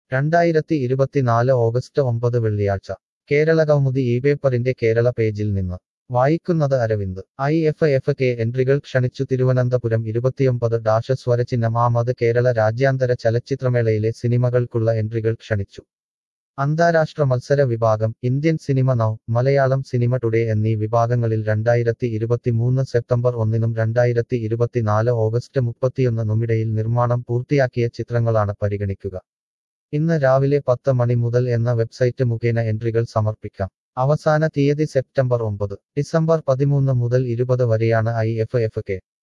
രണ്ടായിരത്തി ഇരുപത്തിനാല് ഓഗസ്റ്റ് ഒമ്പത് വെള്ളിയാഴ്ച കേരളകൗമുദി ഈ പേപ്പറിന്റെ കേരള പേജിൽ നിന്ന് വായിക്കുന്നത് Aravind I F F K എൻട്രികൾ ക്ഷണിച്ചു തിരുവനന്തപുരം ഇരുപത്തിയൊമ്പത് ഡാഷ് സ്വരചിഹ്നമാമത് കേരള രാജ്യാന്തര ചലച്ചിത്രമേളയിലെ സിനിമകൾക്കുള്ള എൻട്രികൾ ക്ഷണിച്ചു അന്താരാഷ്ട്ര മത്സര വിഭാഗം Indian cinema now Malayalam cinema today എന്നീ വിഭാഗങ്ങളിൽ രണ്ടായിരത്തി ഇരുപത്തിമൂന്ന് സെപ്റ്റംബർ ഒന്നിനും രണ്ടായിരത്തി ഇരുപത്തിനാല് ഓഗസ്റ്റ് മുപ്പത്തിയൊന്നിനുമിടയിൽ നിർമ്മാണം പൂർത്തിയാക്കിയ ചിത്രങ്ങളാണ് പരിഗണിക്കുക ഇന്ന് രാവിലെ പത്ത് മണി മുതൽ എന്ന വെബ്സൈറ്റ് മുഖേന എൻട്രികൾ സമർപ്പിക്കാം അവസാന തീയതി സെപ്റ്റംബർ ഒമ്പത് ഡിസംബർ പതിമൂന്ന് മുതൽ ഇരുപത് വരെയാണ് ഐ എഫ് എഫ് കെ